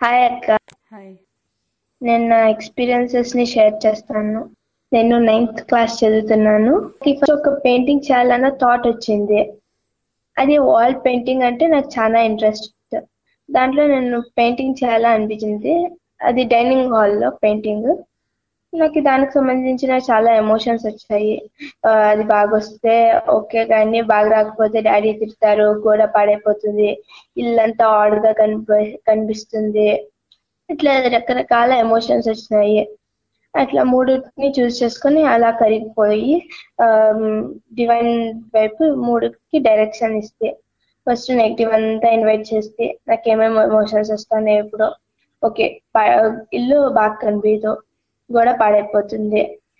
Hi అక్క hi నేను నా ఎక్స్పీరియన్సెస్ ని షేర్ చేస్తాను నేను నైన్త్ క్లాస్ చదువుతున్నాను ఫస్ట్ ఒక పెయింటింగ్ చేయాలన్న థాట్ వచ్చింది అది వాల్ పెయింటింగ్ అంటే నాకు చాలా ఇంట్రెస్ట్ దాంట్లో నేను పెయింటింగ్ చేయాలా అనిపించింది అది డైనింగ్ హాల్లో పెయింటింగ్ నాకు దానికి సంబంధించిన చాలా ఎమోషన్స్ వచ్చాయి ఆ, అది బాగా వస్తే ఓకే కానీ బాగా రాకపోతే డాడీ తిడతారు గోడ పాడైపోతుంది ఇల్లంతా ఆడుగా కనిపి కనిపిస్తుంది ఇట్లా రకరకాల ఎమోషన్స్ వచ్చినాయి అట్లా మూడుని చూస్ చేసుకొని అలా కరిగిపోయి డివైన్ వైపు మూడుకి డైరెక్షన్ ఇస్తే ఫస్ట్ నెగిటివ్ అంతా ఇన్వైట్ చేస్తే నాకు ఏమేమి ఎమోషన్స్ వస్తున్నాయి ఇప్పుడు ఓకే ఇల్లు బాగా కనిపించదు గోడ పాడైపోతుంది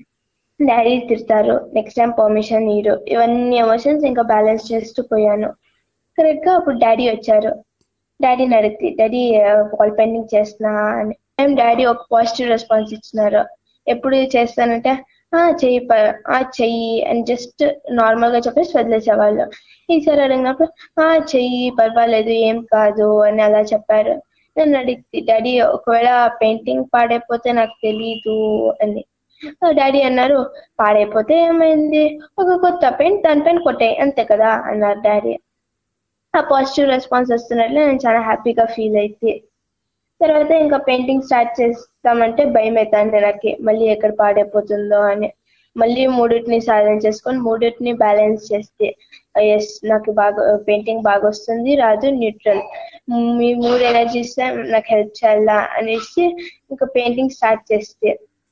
డాడీ తిడతారు నెక్స్ట్ టైం పర్మిషన్ ఇయ్యరు ఇవన్నీ ఎమోషన్స్ ఇంకా బ్యాలెన్స్ చేస్తూ పోయాను కరెక్ట్ గా అప్పుడు డాడీ వచ్చారు డాడీని అడిగితే డాడీ వాల్ పెయింటింగ్ చేస్తున్నా అని టైం డాడీ ఒక పాజిటివ్ రెస్పాన్స్ ఇచ్చినారు ఎప్పుడు చేస్తానంటే ఆ చెయ్యి ప- ఆ చెయ్యి అని జస్ట్ నార్మల్ గా చెప్పేసి వదిలేసేవాళ్ళు ఈసారి అడిగినప్పుడు ఆ చెయ్యి పర్వాలేదు ఏం కాదు అని అలా చెప్పారు నేను అడిగితే డాడీ ఒకవేళ పెయింటింగ్ పాడైపోతే నాకు తెలీదు అని ఆ డాడీ అన్నారు పాడైపోతే ఏమైంది ఒక కొత్త పెయింట్ దానిపైన కొట్టాయి అంతే కదా అన్నారు డాడీ ఆ పాజిటివ్ రెస్పాన్స్ వస్తున్నట్లు నేను చాలా హ్యాపీగా ఫీల్ అయితే తర్వాత ఇంకా పెయింటింగ్ స్టార్ట్ చేస్తామంటే భయం అవుతుంది నాకు మళ్ళీ ఎక్కడ పాడైపోతుందో అని మళ్ళీ మూడింటిని సాధన చేసుకొని మూడింటిని బ్యాలెన్స్ చేస్తే ఎస్ నాకు బాగా పెయింటింగ్ బాగా వస్తుంది రాదు న్యూట్రల్ మీ మూడు ఎనర్జీస్ నాకు హెల్ప్ చేయాలా అనేసి ఇంకా పెయింటింగ్ స్టార్ట్ చేస్తే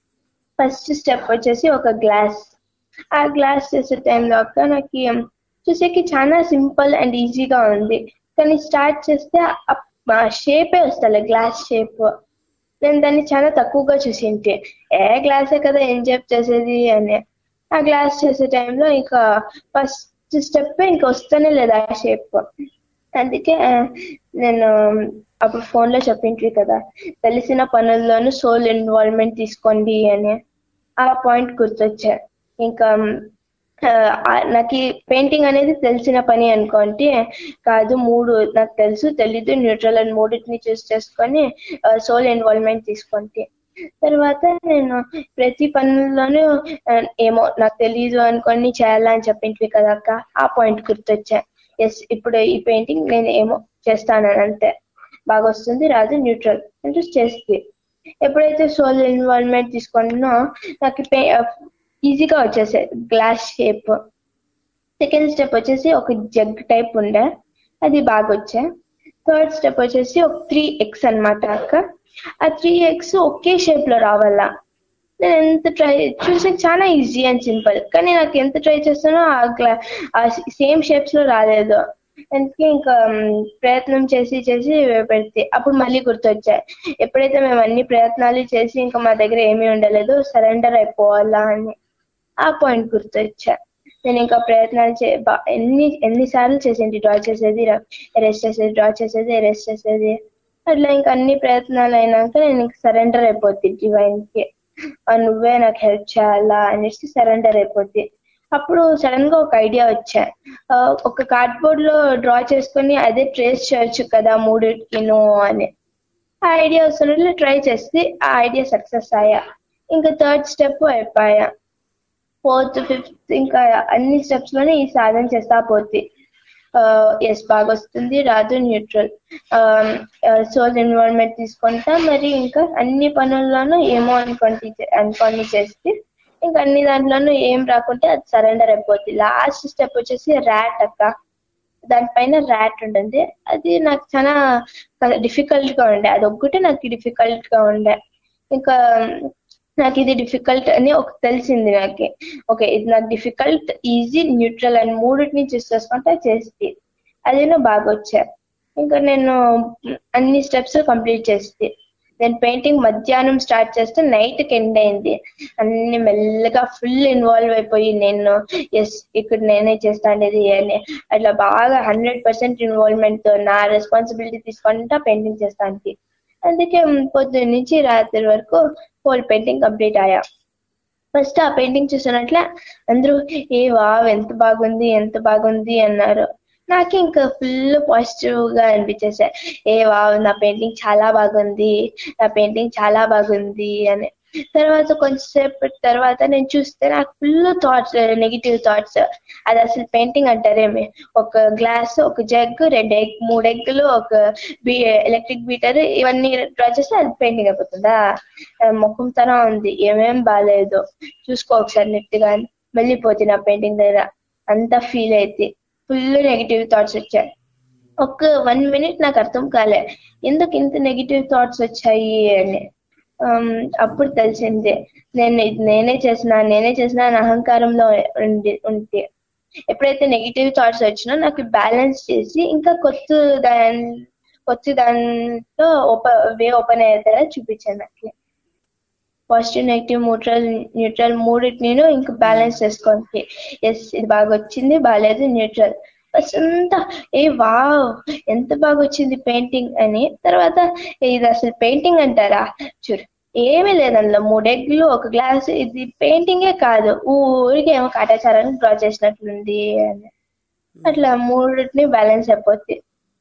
ఫస్ట్ స్టెప్ వచ్చేసి ఒక గ్లాస్ ఆ గ్లాస్ చేసే టైంలో అక్క నాకు చూసేకి చాలా సింపుల్ అండ్ ఈజీగా ఉంది కానీ స్టార్ట్ చేస్తే ఆ షేపే వస్తుంది గ్లాస్ షేప్ నేను దాన్ని చాలా తక్కువగా చూసింటే ఏ గ్లాసే కదా ఏం షేప్ చేసేది అని ఆ గ్లాస్ చేసే టైంలో ఇంకా ఫస్ట్ స్టెప్ ఇంకా వస్తూనే లేదు ఆ షేప్ అందుకే ఆ, నేను అప్పుడు ఫోన్ లో చెప్పింటి కదా తెలిసిన పనుల్లోనూ సోల్ ఇన్వాల్వ్మెంట్ తీసుకోండి అని ఆ పాయింట్ గుర్తొచ్చా ఇంకా ఆ, ఆ, నాకు ఈ పెయింటింగ్ అనేది తెలిసిన పని అనుకోండి కాదు మూడు నాకు తెలుసు తెలీదు న్యూట్రల్ అని మూడింటిని చూస్ చేసుకొని సోల్ ఇన్వాల్వ్మెంట్ తీసుకోండి తర్వాత నేను ప్రతి పనుల్లోనూ ఆ, ఏమో నాకు తెలీదు అనుకొని చేయాలా అని చెప్పింటివి కదా అక్క ఆ పాయింట్ గుర్తొచ్చా ఎస్ ఇప్పుడు ఈ పెయింటింగ్ నేను ఏమో చేస్తాను అంతే బాగా వస్తుంది రాదు న్యూట్రల్ అంటే చేస్తే ఎప్పుడైతే సోల్ ఇన్వాల్వ్మెంట్ తీసుకున్నానో నాకు ఈజీగా వచ్చేసాయి గ్లాస్ షేప్ సెకండ్ స్టెప్ వచ్చేసి ఒక జగ్ టైప్ ఉండే అది బాగా వచ్చా థర్డ్ స్టెప్ వచ్చేసి ఒక త్రీ ఎక్స్ అన్నమాట అక్క ఆ త్రీ ఎక్స్ ఒకే షేప్ లో రావాలా నేను ఎంత ట్రై చూసే చాలా ఈజీ అండ్ సింపుల్ కానీ నాకు ఎంత ట్రై చేస్తానో ఆ గ్లా ఆ సేమ్ షేప్స్ లో రాలేదు అందుకే ఇంకా మ్, ప్రయత్నం చేసి చేసి పెడితే అప్పుడు మళ్ళీ గుర్తొచ్చాయి ఎప్పుడైతే మేము అన్ని ప్రయత్నాలు చేసి ఇంకా మా దగ్గర ఏమీ ఉండలేదు సరెండర్ అయిపోవాలా అని ఆ పాయింట్ గుర్తొచ్చా నేను ఇంకా ప్రయత్నాలు చే బా- ఎన్ని ఎన్నిసార్లు చేసేది డ్రా చేసేది ఎరెస్ట్ చేసేది డ్రా చేసేది ఎరెస్ట్ చేసేది అట్లా ఇంకా అన్ని ప్రయత్నాలు అయినాక నేను ఇంకా సరెండర్ అయిపోద్ది డివైన్ కి ఆ, నువ్వే నాకు హెల్ప్ చేయాలా అనేసి సరెండర్ అయిపోద్ది అప్పుడు సడన్ గా ఒక ఐడియా వచ్చా ఆ, ఒక కార్డ్బోర్డ్ లో డ్రా చేసుకొని అదే ట్రేస్ చేయొచ్చు కదా మూడిటికిను అని ఆ ఐడియా వస్తున్నట్లు ట్రై చేసి ఆ ఐడియా సక్సెస్ అయ్యా ఇంకా థర్డ్ స్టెప్ అయిపోయా ఫోర్త్ ఫిఫ్త్ ఇంకా అన్ని స్టెప్స్ లోనే ఈ సాధన చేస్తా పోతే ఎస్ బాగా వస్తుంది రాదు న్యూట్రల్ సోల్ ఇన్వాల్వ్మెంట్ తీసుకుంటా మరి ఇంకా అన్ని పనుల్లోనూ ఏమో అనుకోండి అనుకోని చేస్తే ఇంకా అన్ని దాంట్లోనూ ఏం రాకుంటే అది సరెండర్ అయిపోద్ది లాస్ట్ స్టెప్ వచ్చేసి ర్యాట్ అక్క దానిపైన ర్యాట్ ఉంటుంది అది నాకు చాలా డిఫికల్ట్ గా ఉండే అది ఒక్కటే నాకు డిఫికల్ట్ గా ఉండే ఇంకా నాకు ఇది డిఫికల్ట్ అని ఒక తెలిసింది నాకు ఓకే ఇది నాకు డిఫికల్ట్ ఈజీ న్యూట్రల్ అని మూడింటిని చూస్ చేసుకుంటే చేసి అదేనో బాగా వచ్చా ఇంకా నేను అన్ని స్టెప్స్ కంప్లీట్ చేస్తే నేను పెయింటింగ్ మధ్యాహ్నం స్టార్ట్ చేస్తే నైట్ కి ఎండ్ అయింది అన్ని మెల్లగా ఫుల్ ఇన్వాల్వ్ అయిపోయి నేను ఎస్ ఇక్కడ నేనే చేస్తాండేది అని అట్లా బాగా హండ్రెడ్ పర్సెంట్ ఇన్వాల్వ్మెంట్ తో నా రెస్పాన్సిబిలిటీ తీసుకుంటా పెయింటింగ్ చేస్తాను అందుకే పొద్దున్న నుంచి రాత్రి వరకు హోల్ పెయింటింగ్ కంప్లీట్ అయ్యా ఫస్ట్ ఆ పెయింటింగ్ చూసినట్లే అందరూ ఏ వావ్ ఎంత బాగుంది ఎంత బాగుంది అన్నారు నాకు ఇంకా ఫుల్ పాజిటివ్ గా అనిపించేసాయి ఏ వావ్ నా పెయింటింగ్ చాలా బాగుంది నా పెయింటింగ్ చాలా బాగుంది అని తర్వాత కొంచెంసేపు తర్వాత నేను చూస్తే నాకు ఫుల్ థాట్స్ నెగిటివ్ థాట్స్ అది అసలు పెయింటింగ్ అంటారేమి ఒక గ్లాస్ ఒక జగ్ రెండు ఎగ్ మూడు ఎగ్గులు ఒక బీ ఎలక్ట్రిక్ బీటర్ ఇవన్నీ డ్రా చేస్తే అది పెయింటింగ్ అయిపోతుందా ఆ, ముఖం తనం ఉంది ఏమేం బాగాలేదు చూసుకో ఒకసారి నెట్ గా వెళ్ళిపోతుంది నా పెయింటింగ్ దగ్గర అంతా ఫీల్ అయితే ఫుల్ నెగిటివ్ థాట్స్ వచ్చాయి ఒక వన్ మినిట్ నాకు అర్థం కాలే ఎందుకు ఇంత నెగిటివ్ థాట్స్ వచ్చాయి అని Um, అప్పుడు తెలిసిందే నేను ఇది నేనే చేసిన నేనే చేసిన అని అహంకారంలో ఉండి ఉంటే ఎప్పుడైతే నెగిటివ్ థాట్స్ వచ్చినా నాకు బ్యాలెన్స్ చేసి ఇంకా కొత్త దాని కొత్త దాంట్లో ఓపెన్ వే ఓపెన్ అయ్యేదా చూపించాను నాకు పాజిటివ్ నెగిటివ్ న్యూట్రల్ న్యూట్రల్ మూడింటిని ఇంకా బ్యాలెన్స్ చేసుకోవాలి ఎస్ ఇది బాగా వచ్చింది బాగాలేదు న్యూట్రల్ ఫస్ట్ అంతా ఏ వా ఎంత బాగా వచ్చింది పెయింటింగ్ అని తర్వాత ఇది అసలు పెయింటింగ్ అంటారా చూడు ఏమీ లేదు అందులో మూడు ఎగ్లు ఒక గ్లాస్ ఇది పెయింటింగే కాదు ఊరికి ఏమో కాటాచారాన్ని డ్రా చేసినట్లుంది అని అట్లా మూడింటిని బ్యాలెన్స్ అయిపోద్ది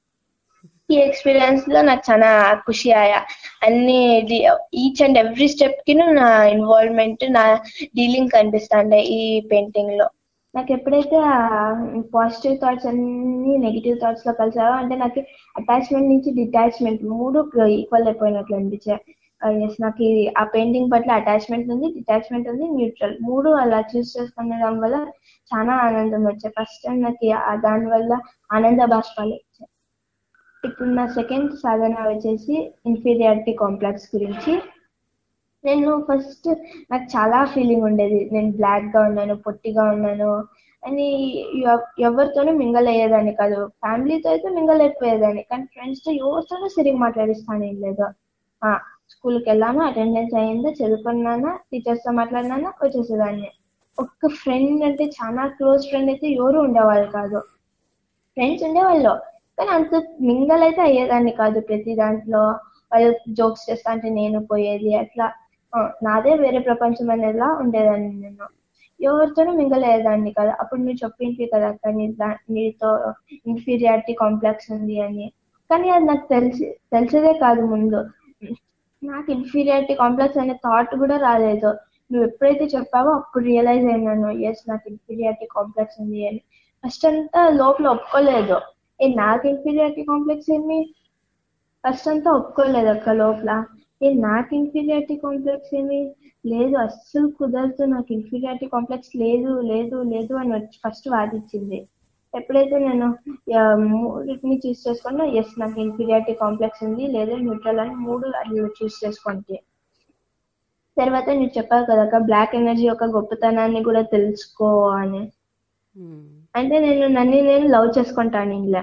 ఈ ఎక్స్పీరియన్స్ లో నాకు చాలా ఖుషి ఆయా అన్ని ఈచ్ అండ్ ఎవ్రీ స్టెప్ కి నా ఇన్వాల్వ్మెంట్ నా డీలింగ్ కనిపిస్తాండే ఈ పెయింటింగ్ లో నాకు ఎప్పుడైతే పాజిటివ్ థాట్స్ అన్ని నెగిటివ్ థాట్స్ లో కలిసావో అంటే నాకు అటాచ్మెంట్ నుంచి డిటాచ్మెంట్ మూడు ఈక్వల్ అయిపోయినట్లు అనిపించాయి ఎస్ నాకు ఈ ఆ పెయింటింగ్ పట్ల అటాచ్మెంట్ ఉంది డిటాచ్మెంట్ ఉంది న్యూట్రల్ మూడు అలా చూస్ చేసుకునడం వల్ల చాలా ఆనందం వచ్చాయి ఫస్ట్ టైం నాకు ఆ దాని వల్ల ఆనంద బాష్పాలు వచ్చాయి ఇప్పుడు నా సెకండ్ సాధన వచ్చేసి ఇన్ఫీరియారిటీ కాంప్లెక్స్ గురించి నేను ఫస్ట్ నాకు చాలా ఫీలింగ్ ఉండేది నేను బ్లాక్ గా ఉన్నాను పొట్టిగా ఉన్నాను అని ఎవ- ఎవరితోనూ మింగల్ అయ్యేదాన్ని కాదు ఫ్యామిలీతో అయితే మింగల్ అయిపోయేదాన్ని కానీ ఫ్రెండ్స్ తో ఎవరితోనూ సరిగ్గా మాట్లాడిస్తాను ఏం లేదు ఆ స్కూల్కి వెళ్ళాను అటెండెన్స్ అయ్యిందా చదువుకున్నానా టీచర్స్ తో మాట్లాడినానా వచ్చేసేదాన్ని ఒక్క ఫ్రెండ్ అంటే చాలా క్లోజ్ ఫ్రెండ్ అయితే ఎవరు ఉండేవాళ్ళు కాదు ఫ్రెండ్స్ ఉండేవాళ్ళు కానీ అంత మింగల్ అయితే అయ్యేదాన్ని కాదు ప్రతి దాంట్లో వాళ్ళు జోక్స్ చేస్తా అంటే నేను పోయేది అట్లా ఆ, నాదే వేరే ప్రపంచం అనేలా ఉండేదాన్ని నేను ఎవరితోనూ మింగల్ అయ్యేదాన్ని కదా అప్పుడు మీరు చెప్పింది కదా కానీ నీతో ఇన్ఫీరియారిటీ కాంప్లెక్స్ ఉంది అని కానీ అది నాకు తెలిసి తెలిసేదే కాదు ముందు నాకు ఇన్ఫీరియారిటీ కాంప్లెక్స్ అనే థాట్ కూడా రాలేదు నువ్వు ఎప్పుడైతే చెప్పావో అప్పుడు రియలైజ్ అయినాను ఎస్ నాకు ఇన్ఫీరియారిటీ కాంప్లెక్స్ ఉంది అని ఫస్ట్ అంతా లోపల ఒప్పుకోలేదు ఏ నాకు ఇన్ఫీరియారిటీ కాంప్లెక్స్ ఏమి ఫస్ట్ అంతా ఒప్పుకోలేదు అక్క లోపల ఏ నాకు ఇన్ఫీరియారిటీ కాంప్లెక్స్ ఏమి లేదు అస్సలు కుదరదు నాకు ఇన్ఫీరియారిటీ కాంప్లెక్స్ లేదు లేదు లేదు అని వచ్చి ఫస్ట్ వాదించింది ఎప్పుడైతే నేను ఆ, మూడింటిని చూస్ చేసుకున్నా ఎస్ నాకు ఇన్ఫీరియారిటీ కాంప్లెక్స్ ఉంది లేదా న్యూట్రల్ అని మూడు అది చూస్ చేసుకుంటే తర్వాత నువ్వు చెప్పావు కదా బ్లాక్ ఎనర్జీ యొక్క గొప్పతనాన్ని కూడా తెలుసుకో అని ఉమ్, అంటే నేను నన్ను నేను లవ్ చేసుకుంటాను ఇలా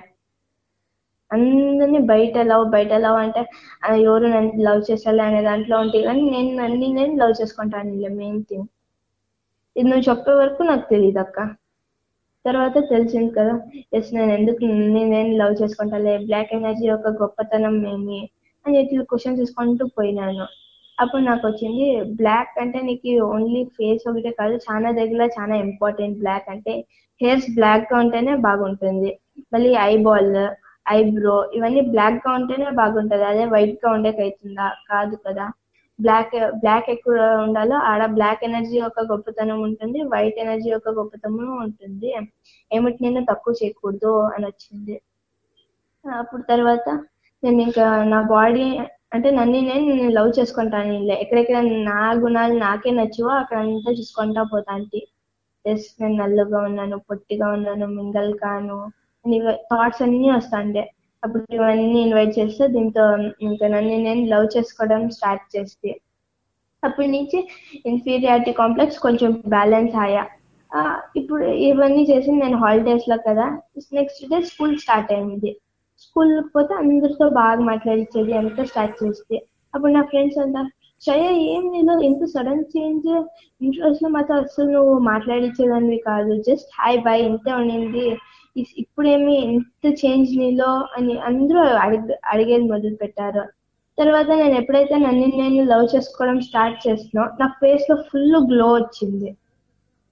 అందరినీ బయట లవ్ బయట లవ్ అంటే ఆ, ఎవరు నన్ను లవ్ చేసాలి అనే దాంట్లో ఉంటాయి కానీ నేను నన్ను నేను లవ్ చేసుకుంటాను ఇలా మెయిన్ థింగ్ ఇది నువ్వు చెప్పే వరకు నాకు తెలియదు అక్క తర్వాత తెలిసింది కదా ఎస్ నేను ఎందుకు నన్ను నేను లవ్ చేసుకుంటాలే బ్లాక్ ఎనర్జీ యొక్క గొప్పతనం ఏమి అని ఇట్లా క్వశ్చన్ తీసుకుంటూ పోయినాను అప్పుడు నాకు వచ్చింది బ్లాక్ అంటే నీకు ఓన్లీ ఫేస్ ఒకటే కాదు చాలా దగ్గర చాలా ఇంపార్టెంట్ బ్లాక్ అంటే హెయిర్స్ బ్లాక్ గా ఉంటేనే బాగుంటుంది మళ్ళీ ఐబాల్ ఐబ్రో ఇవన్నీ బ్లాక్ గా ఉంటేనే బాగుంటది అదే వైట్ గా ఉండేకైతుందా కాదు కదా బ్లాక్ బ్లాక్ ఎక్కువ ఉండాలో ఆడ బ్లాక్ ఎనర్జీ యొక్క గొప్పతనం ఉంటుంది వైట్ ఎనర్జీ యొక్క గొప్పతనం ఉంటుంది ఏమిటి నేను తక్కువ చేయకూడదు అని వచ్చింది అప్పుడు తర్వాత నేను ఇంకా నా బాడీ అంటే నన్ను నేను లవ్ చేసుకుంటాను ఇలా ఎక్కడెక్కడ నా గుణాలు నాకే నచ్చువో అక్కడ అంతా చూసుకుంటా పోతాంటి ఎస్ నేను నల్లగా ఉన్నాను పొట్టిగా ఉన్నాను మింగల్ కాను థాట్స్ అన్ని వస్తాండే అప్పుడు ఇవన్నీ ఇన్వైట్ చేస్తే దీంతో ఇంకా నన్ను నేను లవ్ చేసుకోవడం స్టార్ట్ చేస్తే అప్పటి నుంచి ఇన్ఫీరియారిటీ కాంప్లెక్స్ కొంచెం బ్యాలెన్స్ అయ్యా ఆ, ఇప్పుడు ఇవన్నీ చేసి నేను హాలిడేస్ లో కదా నెక్స్ట్ డే స్కూల్ స్టార్ట్ అయింది స్కూల్ పోతే అందరితో బాగా మాట్లాడించేది అంతా స్టార్ట్ చేస్తే అప్పుడు నా ఫ్రెండ్స్ అంతా శ్రేయ ఏం నీలో ఇంత సడన్ చేంజ్ ఇంట్రెస్ట్ లో మాతో అసలు నువ్వు మాట్లాడించేదానివి కాదు జస్ట్ హాయ్ బాయ్ ఇంతే ఉండింది ఇస్- ఇప్పుడేమి ఇంత చేంజ్ నీలో అని అందరూ అడిగ అడిగేది మొదలు పెట్టారు తర్వాత నేను ఎప్పుడైతే నన్ను నేను లవ్ చేసుకోవడం స్టార్ట్ చేసినో నా ఫేస్ లో ఫుల్ గ్లో వచ్చింది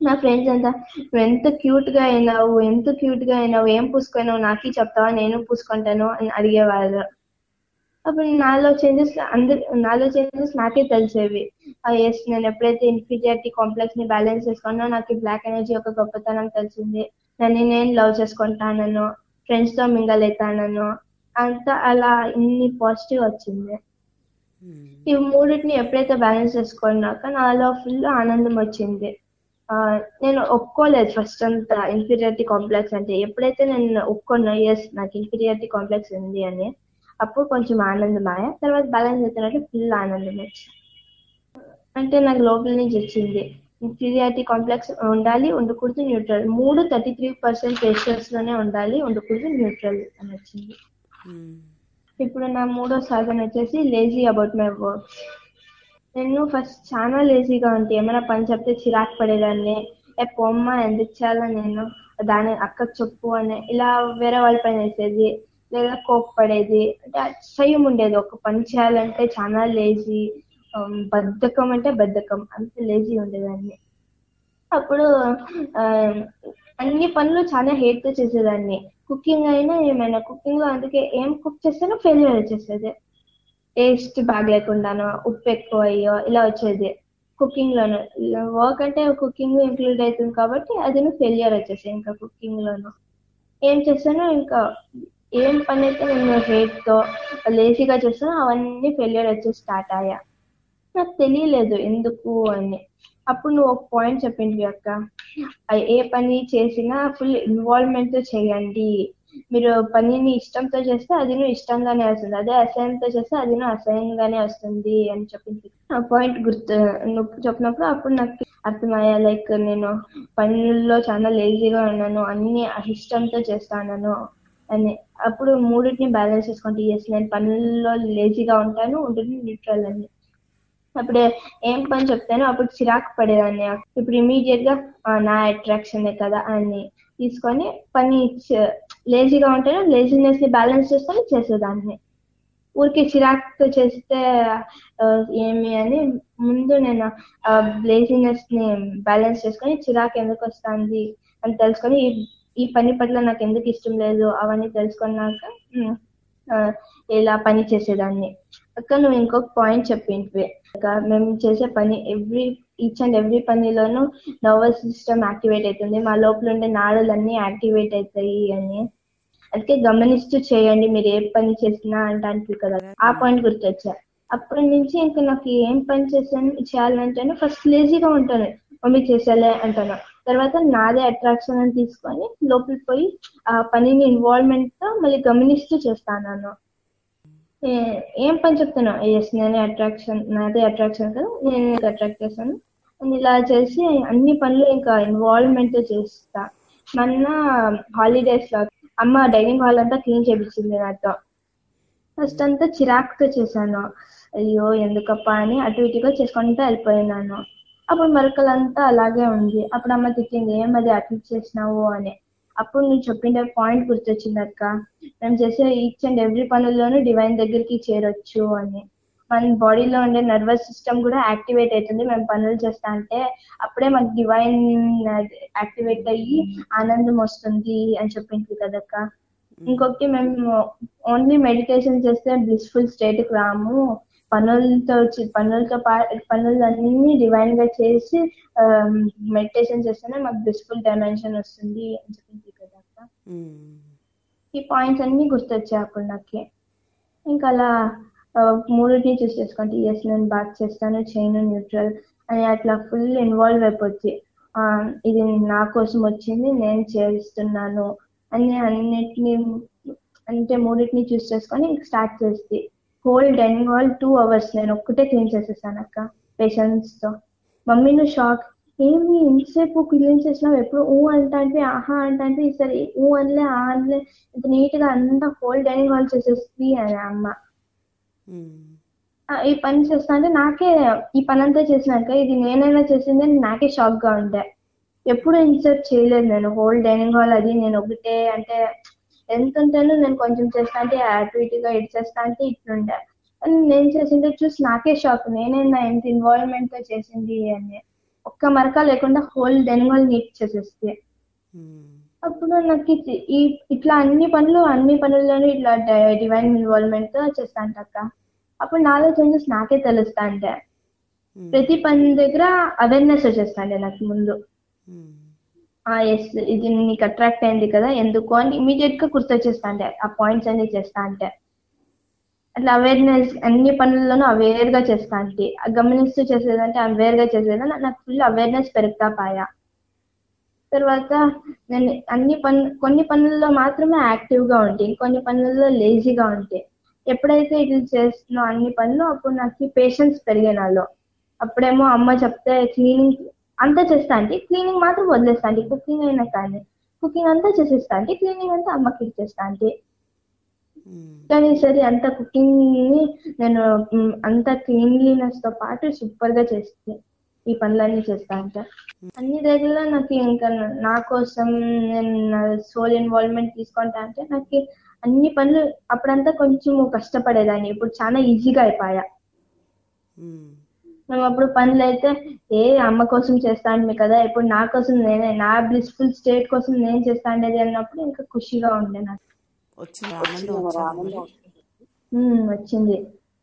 నా ఫ్రెండ్స్ అంతా నువ్వు ఎంత క్యూట్ గా అయినావు ఎంత క్యూట్ గా అయినావు ఏం పూసుకున్నావు నాకే చెప్తావా నేను పూసుకుంటాను అని అడిగేవారు అప్పుడు నాలో చేంజెస్ అందరి నాలో చేంజెస్ నాకే తెలిసేవి ఎస్ నేను ఎప్పుడైతే ఇన్ఫీరియారిటీ కాంప్లెక్స్ ని బ్యాలెన్స్ చేసుకున్నా నాకు బ్లాక్ ఎనర్జీ యొక్క గొప్పతనం తెలిసింది నన్ను నేను లవ్ చేసుకుంటానను ఫ్రెండ్స్ తో మింగల్ అవుతానను అంతా అలా ఇన్ని పాజిటివ్ వచ్చింది ఈ మూడింటిని ఎప్పుడైతే బ్యాలెన్స్ చేసుకున్నాక నాలో ఫుల్ ఆనందం వచ్చింది ఆ, నేను ఒప్పుకోలేదు ఫస్ట్ అంతా ఇన్ఫీరియారిటీ కాంప్లెక్స్ అంటే ఎప్పుడైతే నేను ఒప్పుకున్నా ఎస్ నాకు ఇన్ఫీరియారిటీ కాంప్లెక్స్ ఉంది అని అప్పుడు కొంచెం ఆనందం ఆయా తర్వాత బ్యాలెన్స్ అవుతున్నట్లు ఫుల్ ఆనందం వచ్చింది అంటే నాకు లోపల నుంచి వచ్చింది ఇన్ఫీరియారిటీ కాంప్లెక్స్ ఉండాలి ఉండకూడదు న్యూట్రల్ మూడు థర్టీ త్రీ పర్సెంట్ రేషియోస్ లోనే ఉండాలి ఉండకూడదు న్యూట్రల్ అని వచ్చింది ఇప్పుడు నా మూడో సాధన వచ్చేసి లేజీ అబౌట్ మై వర్క్స్ నేను ఫస్ట్ చాలా లేజీగా ఉంటే ఏమైనా పని చెప్తే చిరాకు పడేదాన్ని ఏ పొమ్మ ఎందుకు చేయాలా నేను దాని అక్కకు చెప్పు అని ఇలా వేరే వాళ్ళ పైన వేసేది లేదా కోప్పడేది అంటే అసహ్యం ఉండేది ఒక పని చేయాలంటే చాలా లేజీ బద్ధకం అంటే బద్ధకం అంత లేజీ ఉండేదాన్ని అప్పుడు ఆ, అన్ని పనులు చాలా హేట్ తో చేసేదాన్ని కుకింగ్ అయినా ఏమైనా కుకింగ్ లో అందుకే ఏం కుక్ చేస్తానో ఫెయిల్యూర్ వచ్చేసేది టేస్ట్ బాగలేకుండానో ఉప్పు ఎక్కువ అయ్యో ఇలా వచ్చేది కుకింగ్ లోను వర్క్ అంటే కుకింగ్ ఇంక్లూడ్ అవుతుంది కాబట్టి అది ఫెయిల్యూర్ వచ్చేసి ఇంకా కుకింగ్ లోను ఏం చేస్తానో ఇంకా ఏం పని అయితే నేను హేట్ తో లేజీగా చేస్తానో అవన్నీ ఫెయిల్యూర్ వచ్చి స్టార్ట్ అయ్యా నాకు తెలియలేదు ఎందుకు అని అప్పుడు నువ్వు ఒక పాయింట్ చెప్పింది అక్క ఆ ఏ పని చేసినా ఫుల్ ఇన్వాల్వ్మెంట్ తో చేయండి మీరు పనిని ఇష్టంతో చేస్తే అది నువ్వు ఇష్టంగానే వస్తుంది అదే అసహ్యంతో చేస్తే అది నువ్వు అసహ్యంగానే వస్తుంది అని చెప్పింది ఆ పాయింట్ గుర్తు నువ్వు చెప్పినప్పుడు అప్పుడు నాకు అర్థమయ్యా లైక్ నేను పనుల్లో చాలా లేజీగా ఉన్నాను అన్ని ఇష్టంతో చేస్తాను అని అప్పుడు మూడింటిని బ్యాలెన్స్ చేసుకుంటే ఎస్ నేను పనుల్లో లేజీగా ఉంటాను ఉంటుంది న్యూట్రల్ అని అప్పుడు ఏం పని చెప్తానో అప్పుడు చిరాకు పడేదాన్ని ఇప్పుడు ఇమీడియట్ గా ఆ, నా అట్రాక్షన్ కదా అని తీసుకొని పని లేజీగా ఉంటేనే లేజినెస్ ని బ్యాలెన్స్ చేసుకొని చేసేదాన్ని ఊరికి చిరాకుతో చేస్తే ఆ, ఏమి అని ముందు నేను లేజినెస్ ని బ్యాలెన్స్ చేసుకొని చిరాకు ఎందుకు వస్తుంది అని తెలుసుకొని ఈ- ఈ పని పట్ల నాకు ఎందుకు ఇష్టం లేదు అవన్నీ తెలుసుకున్నాక ఉమ్, ఆ, ఇలా పని చేసేదాన్ని అక్క నువ్వు ఇంకొక పాయింట్ చెప్పింటివి అక్క మేము చేసే పని ఎవ్రీ ఈచ్ అండ్ ఎవ్రీ పనిలోనూ నర్వస్ సిస్టమ్ యాక్టివేట్ అవుతుంది మా లోపల ఉండే నాడులన్నీ యాక్టివేట్ అవుతాయి అని అందుకే గమనిస్తూ చేయండి మీరు ఏ పని చేసినా అంటే కదా ఆ పాయింట్ గుర్తొచ్చా అప్పటి నుంచి ఇంకా నాకు ఏం పని చేసాను చేయాలంటేనే ఫస్ట్ లేజీగా ఉంటాను మమ్మీ చేసేలే అంటాను తర్వాత నాదే అట్రాక్షన్ అని తీసుకొని లోపలికి పోయి ఆ పనిని ఇన్వాల్వ్మెంట్ తో మళ్ళీ గమనిస్తూ చేస్తాను ఏ- ఏం పని చెప్తాను ఎస్ నేనే అట్రాక్షన్ నాదే అట్రాక్షన్ కదా నేను అట్రాక్ట్ చేస్తాను అని ఇలా చేసి అన్ని పనులు ఇంకా ఇన్వాల్వ్మెంట్ తో చేస్తా మొన్న హాలిడేస్ లో అమ్మ డైనింగ్ హాల్ అంతా క్లీన్ చేపించింది నాతో ఫస్ట్ అంతా చిరాకుతో చేశాను అయ్యో ఎందుకప్పా అని అటు ఇటుగా చేసుకుంటూ వెళ్ళిపోయినాను అప్పుడు మరకలంతా అలాగే ఉంది అప్పుడు అమ్మ తిట్టింది ఏమది అటు చేసినావు అని అప్పుడు నువ్వు చెప్పిన పాయింట్ గుర్తొచ్చింది అక్క మేము చేసే ఈచ్ అండ్ ఎవ్రీ పనుల్లోనూ డివైన్ దగ్గరికి చేరొచ్చు అని మన బాడీలో ఉండే నర్వస్ సిస్టమ్ కూడా యాక్టివేట్ అవుతుంది మేము పనులు చేస్తా అంటే అప్పుడే మనకి డివైన్ యాక్టివేట్ అయ్యి ఆనందం వస్తుంది అని చెప్పింది కదక్క ఇంకొకటి మేము ఓన్లీ మెడిటేషన్ చేస్తే బ్లిస్ఫుల్ స్టేట్ కి రాము పనులతో వచ్చి- పనులతో పా పనులన్నీ డివైన్ గా చేసి మెడిటేషన్ చేస్తేనే మాకు బ్లిస్ఫుల్ డైమెన్షన్ వస్తుంది అని చెప్పింది కదా అక్క ఈ పాయింట్స్ అన్ని గుర్తొచ్చాయి అప్పుడు నాకు ఇంకా అలా ఆ, మూడింటిని చూస్ చేసుకుంటే ఎస్ నేను బాగా చేస్తాను చేయను న్యూట్రల్ అని అట్లా ఫుల్ ఇన్వాల్వ్ అయిపోద్ది ఆ, ఇది నా కోసం వచ్చింది నేను చేస్తున్నాను అని అన్నిటిని అంటే మూడింటిని చూస్ చేసుకొని స్టార్ట్ చేస్తే whole dining hall two hours నేను ఒక్కటే క్లీన్ చేసేసాను అక్క పేషెన్స్ తో మమ్మీ నువ్వు షాక్ ఏమి ఇంతసేపు క్లీన్ చేసినావు ఎప్పుడు ఊ అంటా అంటే ఆహా అంటా అంటే ఈసారి ఊ అనలే ఆ అనలే ఇంత నీట్ గా అంతా హోల్ డైనింగ్ హాల్ చేసేస్తుంది అని అమ్మ ఆ, ఈ పని చేస్తా అంటే నాకే ఈ పని అంతా చేసినాక ఇది నేనైనా చేసింది అని నాకే షాక్ గా ఉండే ఎప్పుడు ఇన్సర్ట్ చేయలేదు నేను హోల్ డైనింగ్ హాల్ అది నేను ఒకటే అంటే ఎంత ఉంటానో నేను కొంచెం చేస్తా అంటే అటు ఇటుగా ఇటు చేస్తా అంటే ఇట్లుండే అని నేను చేసిందే చూసి నాకే షాక్ నేనైనా ఎంత ఇన్వాల్వ్మెంట్ తో చేసింది అని ఒక్క మరక లేకుండా హోల్ డెనిమల్ నీట్ చేసేస్తే మ్మ్. అప్పుడు నాకు ఇది- ఈ ఇట్లా అన్ని పనులు అన్ని పనుల్లోనూ ఇట్లా డివైన్ ఇన్వాల్వ్మెంట్ తో చేస్తాంట అక్క అప్పుడు నాలో చేంజెస్ నాకే తెలుస్తా అంటే మ్మ్. ప్రతి పని దగ్గర అవేర్నెస్ వచ్చేస్తాండే నాకు ముందు మ్మ్. ఆ ఎస్ ఇది నీకు అట్రాక్ట్ అయింది కదా ఎందుకు అని ఇమీడియట్ గా గుర్తొచ్చేస్తా అంటే ఆ పాయింట్స్ అన్ని చేస్తా అంటే అట్లా అవేర్నెస్ అన్ని పనుల్లోనూ అవేర్ గా చేస్తా అంటే ఆ గమనిస్తూ చేసేదంటే అవేర్ గా చేసేది నాకు ఫుల్ అవేర్నెస్ పెరుగుతా పాయా తర్వాత నేను అన్ని పను కొన్ని పనుల్లో మాత్రమే యాక్టివ్ గా ఉంటే కొన్ని పనుల్లో లేజీగా ఉంటే ఎప్పుడైతే ఇట్లా చేస్తున్నా అన్ని పనులు అప్పుడు నాకు పేషెన్స్ పెరిగే నాలో అప్పుడేమో అమ్మ చెప్తే క్లీనింగ్ అంతా చేస్తా అంటే క్లీనింగ్ మాత్రం వదిలేస్తా అంటే కుకింగ్ అయినా కానీ కుకింగ్ అంతా చేసేస్తా అంటే క్లీనింగ్ అంతా అమ్మకి ఇచ్చేస్తా అంటే మ్మ్. కానీ సరే అంత కుకింగ్ ని నేను మ్, అంత క్లీన్లీనెస్ తో పాటు సూపర్ గా చేస్తే ఈ పనులన్నీ చేస్తా అంట అన్ని దగ్గరలో నాకు ఇంకా నా కోసం నేను నా సోల్ ఇన్వాల్వ్మెంట్ తీసుకుంటా అంటే నాకు అన్ని పనులు అప్పుడంతా కొంచెం కష్టపడేదాన్ని ఇప్పుడు చాలా ఈజీగా అయిపోయా మ్మ్. మేము అప్పుడు పనులు అయితే ఏ అమ్మ కోసం చేస్తా అంటే కదా ఇప్పుడు నా కోసం నేనే నా బ్లిస్ఫుల్ స్టేట్ కోసం నేను చేస్తా ఉండేది అన్నప్పుడు ఇంకా ఖుషిగా ఉండే నాకు వచ్చింది ఆనందం వచ్చిందా మరి? ఉమ్, వచ్చింది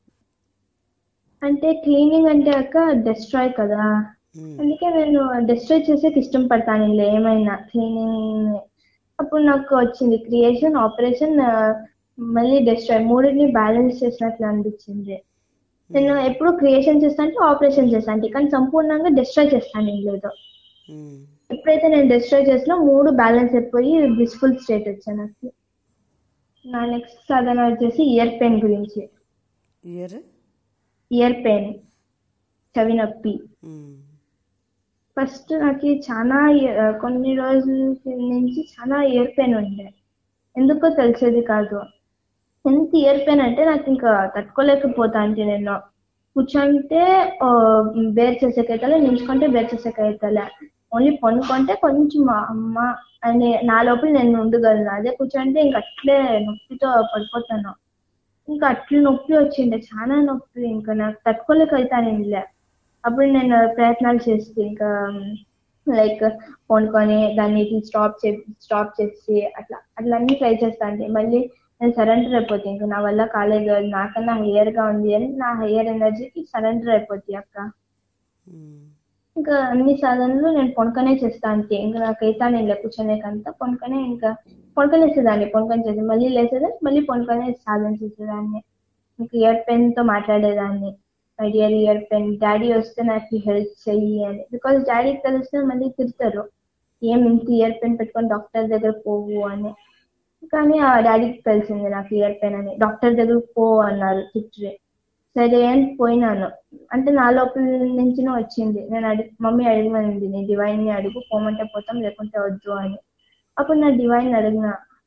అంటే క్లీనింగ్ అంటే అక్క డెస్ట్రాయ్ కదా మ్మ్. అందుకే నేను డెస్ట్రాయ్ చేసేకి ఇష్టం పడతాను ఇలా ఏమైనా క్లీనింగ్ అప్పుడు నాకు వచ్చింది క్రియేషన్ ఆపరేషన్ మళ్ళీ డెస్ట్రాయ్ మూడింటిని బ్యాలెన్స్ చేసినట్లు అనిపించింది నేను ఎప్పుడు క్రియేషన్ చేస్తా అంటే ఆపరేషన్ చేస్తా అంటే కానీ సంపూర్ణంగా డెస్ట్రాయ్ చేస్తాను నేను లేదు మ్మ్. ఎప్పుడైతే నేను డెస్ట్రాయ్ చేసినా మూడు బ్యాలెన్స్ అయిపోయి బ్లిస్ఫుల్ స్టేట్ వచ్చాను నాకు నా నెక్స్ట్ సాధన వచ్చేసి ఇయర్ పెయిన్ గురించి ఇయర్ ఇయర్ పెయిన్ చెవి నొప్పి మ్మ్. ఫస్ట్ నాకు చాలా ఇయ- కొన్ని రోజుల నుంచి చాలా ఇయర్ పెయిన్ ఉండే ఎందుకో తెలిసేది కాదు ఎంత ఇయర్ పెయిన్ అంటే నాకు ఇంకా తట్టుకోలేకపోతా అంటే నేను కూర్చుంటే ఆ, బేర్ చేసేకైతలే నించుకుంటే బేర్ చేసేకైతలే ఓన్లీ పనుకుంటే కొంచెం మా అమ్మ అని నా లోపల నేను ఉండగలను అదే కూర్చుంటే ఇంక అట్లే నొప్పితో పడిపోతాను ఇంకా అట్లా నొప్పి వచ్చిండే చాలా నొప్పి ఇంకా నాకు తట్టుకోలేక అవుతాను అప్పుడు నేను ప్రయత్నాలు చేస్తే ఇంకా లైక్ కొనుక్కొని దాన్ని స్టాప్ చే స్టాప్ చేసి అట్లా అట్లా అన్ని ట్రై చేస్తా అంటే మళ్ళీ నేను సరెండర్ అయిపోతే ఇంకా నా వల్ల కాలేదు నాకన్నా హయ్యర్ గా ఉంది అని నా హయ్యర్ ఎనర్జీకి సరెండర్ అయిపోతుంది అక్క మ్మ్. ఇంకా అన్ని సాధనలు నేను పొనుకనే చేస్తా అంతే ఇంకా నాకైతే నేను కూర్చొనేకంతా పొనుకనే ఇంకా పొనుకనేసేదాన్ని పొనుకొని చేసి మళ్ళీ లేసేదాన్ని మళ్ళీ పొనుకనే సాధన చేసేదాన్ని ఇంకా ఇయర్ పెన్ తో మాట్లాడేదాన్ని my dear ear pain daddy వస్తే నాకు హెల్ప్ చెయ్యి అని బికాస్ డాడీకి తెలిస్తే మళ్ళీ తిడతారు ఏం ఇంత ఇయర్ పెన్ పెట్టుకొని డాక్టర్ దగ్గర పోవు అని కానీ ఆ డాడీకి తెలిసింది నాకు ఇయర్ పెన్ అని డాక్టర్ దగ్గర పో అన్నారు తిట్టి సరే అని పోయినాను అంటే నా లోపల నుంచి వచ్చింది నేను అడిగి మమ్మీ అడిగినది నీ డివైన్ ని అడుగు పోమంటే పోతాం లేకుంటే వద్దు అని అప్పుడు నా డివైన్ అడిగిన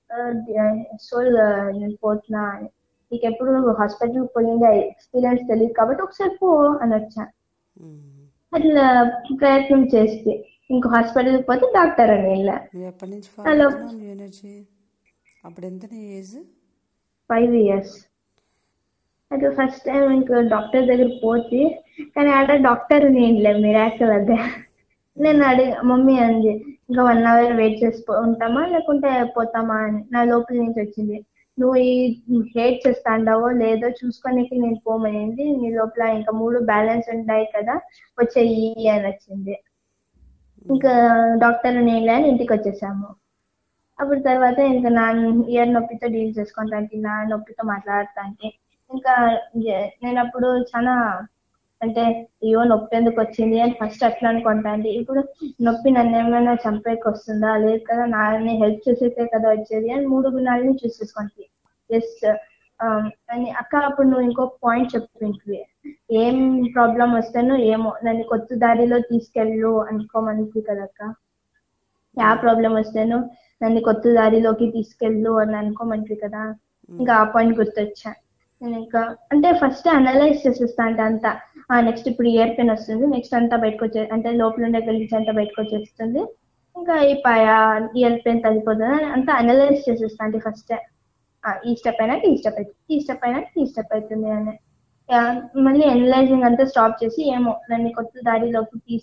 సోల్ నేను పోతున్నా అని నీకు ఎప్పుడు హాస్పిటల్ పోయింది ఎక్స్పీరియన్స్ తెలియదు కాబట్టి ఒకసారి పో అని వచ్చా మ్మ్. అట్లా ప్రయత్నం చేస్తే ఇంకో హాస్పిటల్కి పోతే డాక్టర్ అని వెళ్ళా నువ్వు ఎప్పటి నుంచి హలో. ఫాలో అవుతున్నావు నీ ఎనర్జీ అప్పుడు ఎంత నీ ఏజ్ ఫైవ్ ఇయర్స్ అయితే ఫస్ట్ టైం ఇంకా డాక్టర్ దగ్గర పోతే కానీ ఆడ డాక్టర్ నేనులే మిరాకల్ అదే నేను అడిగి మమ్మీ అంది ఇంకా వన్ అవర్ వెయిట్ చేసి పో- ఉంటామా లేకుంటే పోతామా అని నా లోపల నుంచి వచ్చింది నువ్వు ఈ హేట్ చేస్తాండావో లేదో చూసుకోనికి నేను పోమనింది నీ లోపల ఇంకా మూడు బ్యాలెన్స్ ఉంటాయి కదా వచ్చేయి అని వచ్చింది ఇంకా డాక్టర్ నేను అని ఇంటికి వచ్చేసాము అప్పుడు తర్వాత ఇంకా నా ఇయర్ నొప్పితో డీల్ చేసుకుంటా అంటే నా నొప్పితో మాట్లాడుతా అంటే ఇంకా జ- నేను అప్పుడు చాలా అంటే అయ్యో నొప్పి ఎందుకు వచ్చింది అని ఫస్ట్ అట్లా అనుకుంటా అంటే ఇప్పుడు నొప్పి నన్ను ఏమైనా చంపేకి వస్తుందా లేదు కదా నాన్ని హెల్ప్ చేసేకే కదా వచ్చేది అని మూడు గుణాలని చూసేసుకుంటుంది ఎస్ అని అక్క అప్పుడు నువ్వు ఇంకో పాయింట్ చెప్పింటివి ఏం ప్రాబ్లం వస్తేనో ఏమో నన్ను కొత్త దారిలో తీసుకెళ్ళు అనుకోమంది కదక్క యా ప్రాబ్లం వస్తేనో నన్ను కొత్త దారిలోకి తీసుకెళ్ళు అని అనుకోమంటారు కదా ఇంకా ఆ పాయింట్ గుర్తొచ్చా నేను ఇంకా అంటే ఫస్ట్ అనలైజ్ చేసేస్తా అంటే అంతా నెక్స్ట్ ఇప్పుడు ఇయర్ పెయిన్ వస్తుంది నెక్స్ట్ అంతా బయటకు వచ్చే అంటే లోపల ఉండే గలీజ్ అంతా బయటకు వచ్చేస్తుంది ఇంకా అయిపోయా ఇయర్ పెయిన్ తగ్గిపోతుంది అని అంతా అనలైజ్ చేసేస్తా అంటే ఫస్ట్ ఈ స్టెప్ అయినా ఈ స్టెప్ అవుతుంది ఈ స్టెప్ అయినా ఈ స్టెప్ అవుతుంది అని యా, మళ్ళీ అనలైజింగ్ అంతా స్టాప్ చేసి ఏమో నన్ను కొత్త దారిలోకి తీసు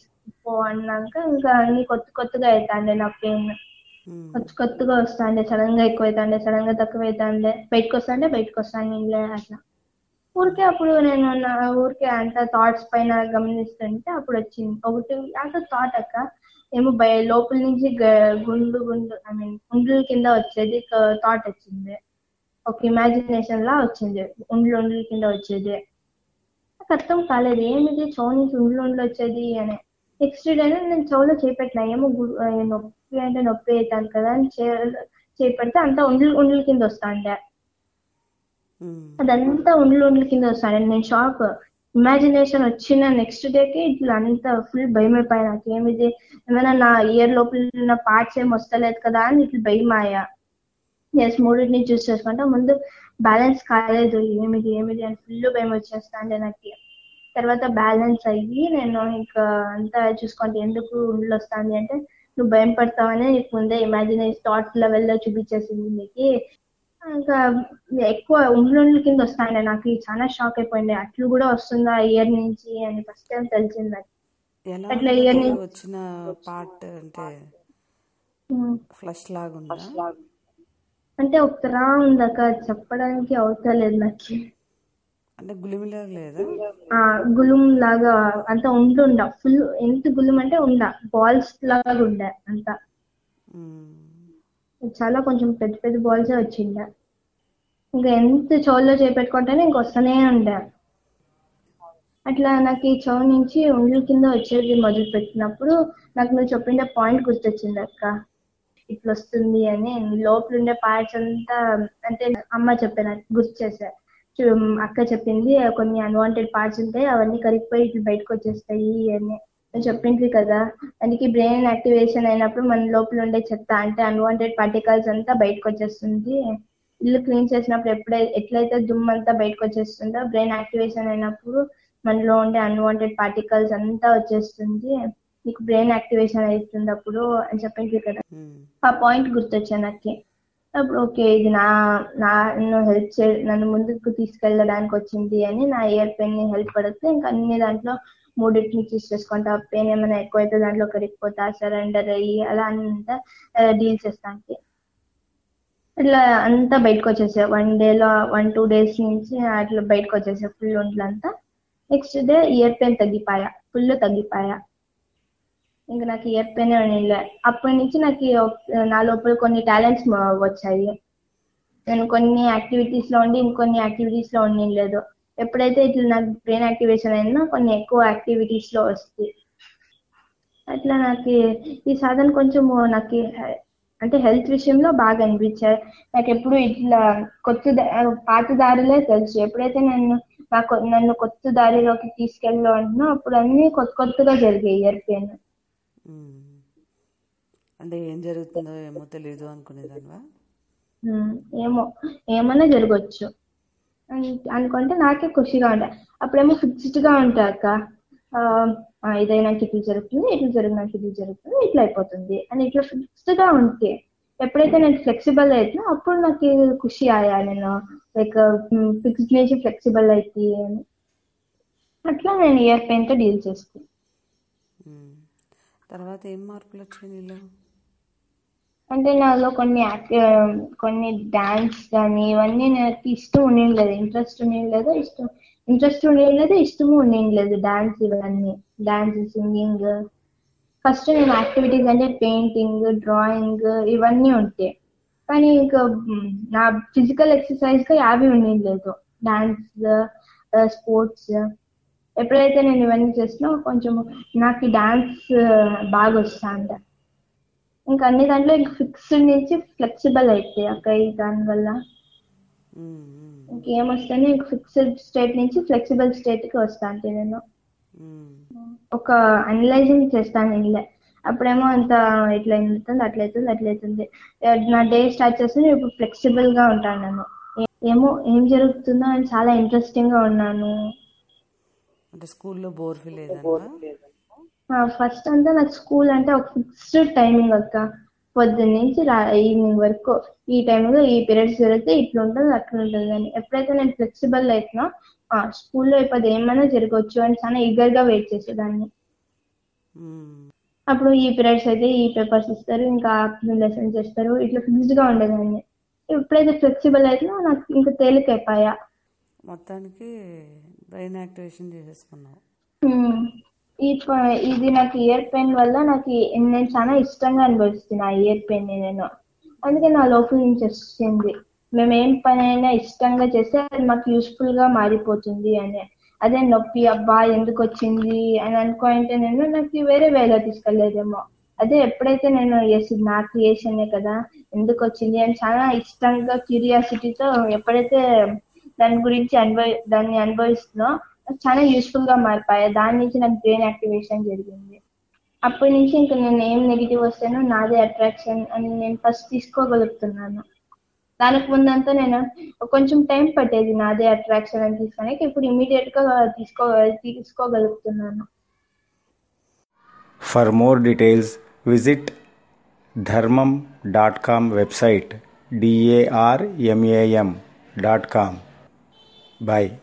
పో అన్నాక ఇంకా అన్ని కొత్త కొత్తగా అవుతాండే నా పెయిన్ ఉమ్, కొత్త కొత్తగా వస్తాండే సడన్ గా ఎక్కువ అవుతాండే సడన్ గా తక్కువ అవుతాండే బయటకు వస్తాండే బయటకు వస్తాను అట్లా ఊరికే అప్పుడు నేను నా ఊరికే అంత థాట్స్ పైన గమనిస్తుంటే అప్పుడు వచ్చింది ఒకటి అంత థాట్ అక్క ఏమో బయ లోపల నుంచి గ- గుండు గుండు ఐ మీన్ గుండ్ల కింద వచ్చేది థాట్ వచ్చింది ఒక ఇమాజినేషన్ లా వచ్చింది ఉండ్లు ఉండ్ల కింద వచ్చేది నాకు అర్థం కాలేదు ఏమిది చెవు నుంచి ఉండ్లు ఉండ్లు వచ్చేది అని నెక్స్ట్ డే నేను చెవులో చేపెట్టినా ఏమో గు- ఆ, నొప్పి అంటే నొప్పి అవుతాను కదా అని చే- చేపెడితే అంతా ఉండ్లు ఉండ్ల కింద వస్తాండే ఉమ్, అదంతా ఉండ్లు ఉండ్ల కింద వస్తాను నేను షాక్ ఇమాజినేషన్ వచ్చిన నెక్స్ట్ డేకి ఇట్లా అంతా ఫుల్ భయం అయిపోయా నాకు ఏమిది ఏమైనా నా ఇయర్ లోపల ఉన్న పార్ట్స్ ఏం వస్తలేదు కదా అని ఇట్లా భయం ఆయా ఎస్ మూడింటిని చూస్ చేసుకుంటా ముందు బ్యాలెన్స్ కాలేదు ఏమిది ఏమిది అని ఫుల్ భయం వచ్చేస్తాండే నాకు తర్వాత బ్యాలెన్స్ అయ్యి నేను ఇంకా అంతా చూసుకుంటే ఎందుకు ఉండ్లు వస్తాంది అంటే నువ్వు భయం పడతావని నీకు ముందే ఇమాజినేషన్ థాట్ లెవెల్లో చూపించేసింది నీకు ఇంకా ఎక్కువ ఉండ్లు కింద వస్తాయండి నాకు ఇది చాలా షాక్ అయిపోయింది అట్లు కూడా వస్తుందా ఇయర్ నుంచి అని ఫస్ట్ టైం తెలిసింది నాకు ఎలా అట్లా ఉంది ఇయర్ అది నుంచి వచ్చిన పార్ట్ అంటే ఉమ్. ఫ్లష్ లాగా ఉందా అంటే ఒకరా ఉందాక చెప్పడానికి అవుతలేదు నాకు అంటే గులిమిలా లేదా ఆ గులుం లాగా అంత ఉంటుండ ఫుల్ ఎంత గులుం అంటే ఉండ బాల్స్ లాగా ఉండే అంత ఉమ్, చాలా కొంచెం పెద్ద పెద్ద బాల్సే వచ్చిండే ఇంకా ఎంత చెవుల్లో చేపెట్టుకుంటేనే ఇంక వస్తూనే ఉండే అట్లా నాకు ఈ చెవు నుంచి ఉండ్ల కింద వచ్చేది మొదలు పెట్టినప్పుడు నాకు నువ్వు చెప్పిండే పాయింట్ గుర్తొచ్చింది అక్క ఇట్లా వస్తుంది అని లోపల ఉండే పార్ట్స్ అంతా అంటే అమ్మ చెప్పాను నాకు గుర్తు చేశా చూ- అక్క చెప్పింది కొన్ని అన్వాంటెడ్ పార్ట్స్ ఉంటాయి అవన్నీ కరిగిపోయి ఇట్లా బయటకు వచ్చేస్తాయి అని నేను చెప్పింది కదా అందుకే బ్రెయిన్ యాక్టివేషన్ అయినప్పుడు మన లోపల ఉండే చెత్త అంటే అన్వాంటెడ్ పార్టికల్స్ అంతా బయటకు వచ్చేస్తుంది ఇల్లు క్లీన్ చేసినప్పుడు ఎప్పుడై ఎట్లయితే దుమ్ము అంతా బయటకు వచ్చేస్తుందో బ్రెయిన్ యాక్టివేషన్ అయినప్పుడు మనలో ఉండే అన్వాంటెడ్ పార్టికల్స్ అంతా వచ్చేస్తుంది నీకు బ్రెయిన్ యాక్టివేషన్ అవుతుంది అప్పుడు అని చెప్పింది కదా ఉమ్, ఆ పాయింట్ గుర్తొచ్చాను నాకు అప్పుడు ఓకే ఇది నా నా నన్ను హెల్ప్ చే నన్ను ముందుకు తీసుకెళ్ళడానికి వచ్చింది అని నా ఇయర్ పెయిన్ ని హెల్ప్ పడితే ఇంకా అన్ని దాంట్లో మూడింటిని చూస్ చేసుకుంటా పెయిన్ ఏమైనా ఎక్కువైతే దాంట్లో కరిగిపోతా సరెండర్ అయ్యి అలా అంతా డీల్ చేస్తానికి ఇట్లా అంతా బయటకు వచ్చేసాయి వన్ డేలో వన్ టూ డేస్ నుంచి అట్లా బయటకు వచ్చేసాయి ఫుల్ ఒంట్లంతా నెక్స్ట్ డే ఇయర్ పెయిన్ తగ్గిపోయా ఫుల్ తగ్గిపోయా ఇంకా నాకు ఇయర్ పెయిన్ ఉండే అప్పటి నుంచి నాకు ఈ ఒక- నా లోపల కొన్ని టాలెంట్స్ వచ్చాయి నేను కొన్ని యాక్టివిటీస్ లో ఉండి ఇంకొన్ని యాక్టివిటీస్ లో ఉండలేదు ఎప్పుడైతే ఇట్లా నాకు బ్రెయిన్ యాక్టివేషన్ అయినా కొన్ని ఎక్కువ యాక్టివిటీస్ లో వస్తాయి అట్లా నాకు ఈ సాధన కొంచెం నాకు అంటే హెల్త్ విషయంలో బాగా అనిపించాయి నాకు ఎప్పుడు ఇట్లా కొత్త దా- పాత దారిలే తెలుసు ఎప్పుడైతే నేను నాకు నన్ను కొత్త దారిలోకి తీసుకెళ్ళు అంటున్నా అప్పుడు అన్ని కొత్త కొత్తగా జరిగాయి ఇయర్ పెయిన్ ఉమ్. అంటే ఏం జరుగుతుందో ఏమో తెలియదు అనుకునేదానివా ఉమ్, ఏమో ఏమన్నా జరగచ్చు అని- అనుకుంటే నాకే ఖుషిగా ఉండే అప్పుడేమో ఫిక్స్డ్ గా ఉంటా అక్క ఆ, ఆ, ఇదైనాక ఇట్లా జరుగుతుంది ఇట్లా జరిగినాక ఇట్లా జరుగుతుంది ఇట్లా అయిపోతుంది అని ఇట్లా ఫిక్స్డ్ గా ఉంటే ఎప్పుడైతే నేను ఫ్లెక్సిబుల్ అవుతున్నా అప్పుడు నాకు ఖుషి ఆయా నేను లైక్ ఫిక్స్డ్ నుంచి ఫ్లెక్సిబుల్ అయితే అని అట్లా నేను ఇయర్ పెయిన్ తో డీల్ చేస్తాను ఉమ్. తర్వాత ఏం మార్పులు వచ్చాయి నీలో అంటే నాలో కొన్ని యాక్- ఆ, కొన్ని డాన్స్ కానీ ఇవన్నీ నాకు ఇష్టం ఉండలేదు ఇంట్రెస్ట్ ఉండలేదు ఇష్టం ఇంట్రెస్ట్ ఉండలేదు ఇష్టము ఉండలేదు డాన్స్ ఇవన్నీ డాన్స్ సింగింగ్ ఫస్ట్ నేను యాక్టివిటీస్ అంటే పెయింటింగ్ డ్రాయింగ్ ఇవన్నీ ఉంటాయి కానీ ఇంకా మ్, నా ఫిజికల్ ఎక్సర్సైజ్ గా యావి ఉండలేదు డాన్స్ స్పోర్ట్స్ ఎప్పుడైతే నేను ఇవన్నీ చేసినా కొంచెం నాకు డాన్స్ బాగా వస్తా అంట ఇంకా అన్ని దాంట్లో ఇంకా ఫిక్స్డ్ నుంచి ఫ్లెక్సిబుల్ అయితే అక్క ఈ దాని వల్ల ఉమ్, ఉమ్, ఇంకేం వస్తేనే ఇంక ఫిక్స్డ్ స్టేట్ నుంచి ఫ్లెక్సిబుల్ స్టేట్ కి వస్తా అంటే నేను ఉమ్, ఒక అనలైజింగ్ చేస్తాను ఇల్లే అప్పుడేమో అంత ఇట్లా అవుతుంది అట్లా అవుతుంది అట్లా అవుతుంది నా డే స్టార్ట్ చేస్తే ఇప్పుడు ఫ్లెక్సిబుల్ గా ఉంటాను నేను ఏ- ఏమో ఏం జరుగుతుందో అని చాలా ఇంట్రెస్టింగ్ గా ఉన్నాను అంటే స్కూల్లో బోర్ ఫీల్ అయ్యేదానివా ఫస్ట్ అంతా నాకు స్కూల్ అంటే ఒక ఫిక్స్డ్ టైమింగ్ అక్క పొద్దున్న నుంచి రా ఈవినింగ్ వరకు ఈ టైంలో ఈ పీరియడ్స్ జరిగితే ఇట్లా ఉంటుంది అట్లా ఉంటుంది అని ఎప్పుడైతే నేను ఫ్లెక్సిబుల్ అవుతున్నా స్కూల్లో ఇప్పుడు ఏమైనా జరగవచ్చు అని చాలా ఈగర్ గా వెయిట్ చేసేదాన్ని మ్మ్. అప్పుడు ఈ పీరియడ్స్ అయితే ఈ పేపర్స్ ఇస్తారు ఇంకా ఆఫ్టర్నూన్ లెసన్స్ చేస్తారు ఇట్లా ఫిక్స్డ్ గా ఉండేదాన్ని ఎప్పుడైతే ఫ్లెక్సిబుల్ అయితే నాకు ఇంకా తేలిక అయిపోయా మొత్తానికి బ్రెయిన్ యాక్టివేషన్ చేసేసుకున్నావు ఉమ్. ఈ ప- ఇది నాకు ఇయర్ పెయిన్ వల్ల నాకు ఈ- నేను చాలా ఇష్టంగా అనుభవిస్తున్నా ఆ ఇయర్ పెయిన్ ని నేను అందుకే నా లోపల నుంచి వచ్చింది మేము ఏం పని అయినా ఇష్టంగా చేస్తే అది మాకు యూస్ఫుల్ గా మారిపోతుంది అని అదే నొప్పి అబ్బా ఎందుకు వచ్చింది అని అనుకుంటే నేను నాకు వేరే వేలో తీసుకెళ్లేదేమో అదే ఎప్పుడైతే నేను ఎస్ ఇది నా క్రియేషనే కదా ఎందుకు వచ్చింది అని చాలా ఇష్టంగా క్యూరియాసిటీతో ఎప్పుడైతే దాని గురించి అనుభవి దాన్ని అనుభవిస్తున్నా నాకు చాలా యూస్ఫుల్ గా మారిపోయా దాని నుంచి నాకు బ్రెయిన్ యాక్టివేషన్ జరిగింది అప్పటి నుంచి ఇంకా నేను ఏం నెగిటివ్ వస్తానో నాదే అట్రాక్షన్ అని నేను ఫస్ట్ తీసుకోగలుగుతున్నాను దానికి ముందంతా నేను కొంచెం టైం పట్టేది నాదే అట్రాక్షన్ అని తీసుకోడానికి ఇప్పుడు ఇమీడియట్ గా తీసుకో తీసుకోగలుగుతున్నాను For more details, visit dharmam.com website d a r m a m dot com. Bye.